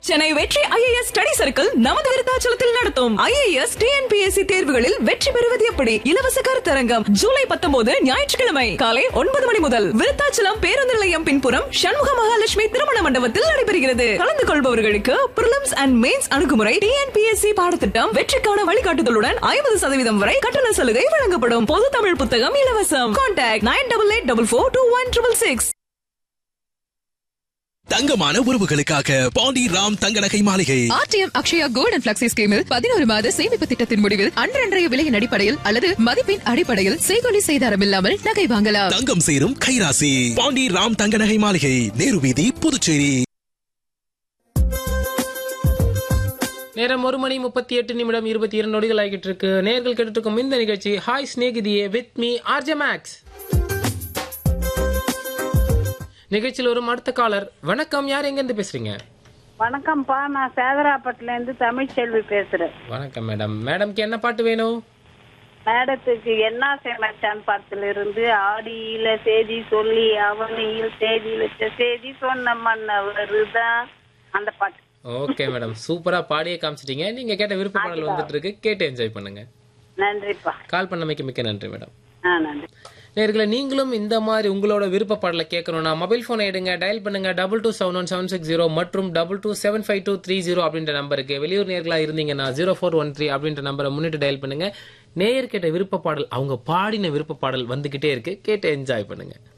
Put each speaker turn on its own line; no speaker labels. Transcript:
சென்னை வெற்றி IAS study circle நமது விருத்தாச்சலத்தில் நடத்தும் ஐஏஎஸ் டிஎன்பிஎஸ்சி தேர்வுகளில் வெற்றி பெறுவது எப்படி இலவச கருத்தரங்கம் ஜூலை பத்தொன்பது ஞாயிற்றுக்கிழமை காலை ஒன்பது மணி முதல் விருத்தாச்சலம் பேருந்து நிலையம் பின்புறம் சண்முக மகாலட்சுமி திருமண மண்டபத்தில் நடைபெறுகிறது கலந்து கொள்பவர்களுக்கு பிரிலிம்ஸ் அண்ட் மெயின்ஸ் அணுகுமுறை டிஎன்பிஎஸ்சி பாடத்திட்டம் வெற்றிக்கான வழிகாட்டுதலுடன் ஐம்பது சதவீதம் வரை கட்டண சலுகை வழங்கப்படும் பொது தமிழ் புத்தகம் இலவசம் contact nine double eight double four two one triple six
தங்கமான உறவுகளுக்காக பாண்டி ராம் தங்க நகை மாளிகை
RTM Akshaya gold and flexi ஸ்கீமில் பதினோரு மாத சேமிப்பு திட்டத்தின் முடிவில் அன்றன்றைய விலையின் அடிப்படையில் அல்லது மதிப்பின் அடிப்படையில் செய்கொலி செய்தாரம் இல்லாமல் நகை வாங்கலாம்
தங்கம் சேரும் கைராசி பாண்டி ராம் தங்க நகை மாளிகை நேரு வீதி புதுச்சேரி
நேரம் ஒரு மணி முப்பத்தி எட்டு நிமிடம் இருபத்தி இரண்டு நொடிகள் ஆகிட்டு இருக்கு நேர்கள் கேட்டுட்டு இருக்கும் இந்த நிகழ்ச்சி ஹாய் ஸ்நேகிதியே வித் மீ ஆர்ஜே மேக்ஸ் நிகழ்ச்சியில் வரும் அடுத்த காலர் வணக்கம் யார் எங்க இருந்து பேசுறீங்க
வணக்கம்ப்பா நான் சேதராப்பட்டுல இருந்து தமிழ்ச்செல்வி பேசுறேன்
வணக்கம் மேடம் மேடம்க்கு என்ன பாட்டு வேணும்
மேடத்துக்கு என்ன சேமச்சான் படத்துல இருந்து ஆடியில செய்தி சொல்லி அவனியில் செய்தியில செய்தி சொன்ன மன்னவருதான் அந்த பாட்டு
ஓகே மேடம் சூப்பரா பாடியே காமிச்சிட்டீங்க நீங்க கேட்ட விருப்ப பாடல் வந்துட்டு இருக்கு கேட்டு என்ஜாய் பண்ணுங்க
நன்றிப்பா
கால் பண்ணமைக்கு மிக்க நன்றி மேடம்
ஆ நன்றி
நேர்களை நீங்களும் இந்த மாதிரி உங்களோட விருப்ப பாடலை கேட்கணும்னா மொபைல் போனை எடுங்க டயல் பண்ணுங்க double two seven one seven six zero மற்றும் double two seven five two three zero அப்படின்ற நம்பருக்கு வெளியூர் நேர்களா இருந்தீங்கன்னா ஜீரோ ஃபோர் ஒன் த்ரீ அப்படின்ற நம்பரை முன்னிட்டு டயல் பண்ணுங்க நேயர் கேட்ட விருப்ப பாடல் அவங்க பாடின விருப்ப பாடல் வந்துகிட்டே இருக்கு கேட்டு என்ஜாய் பண்ணுங்க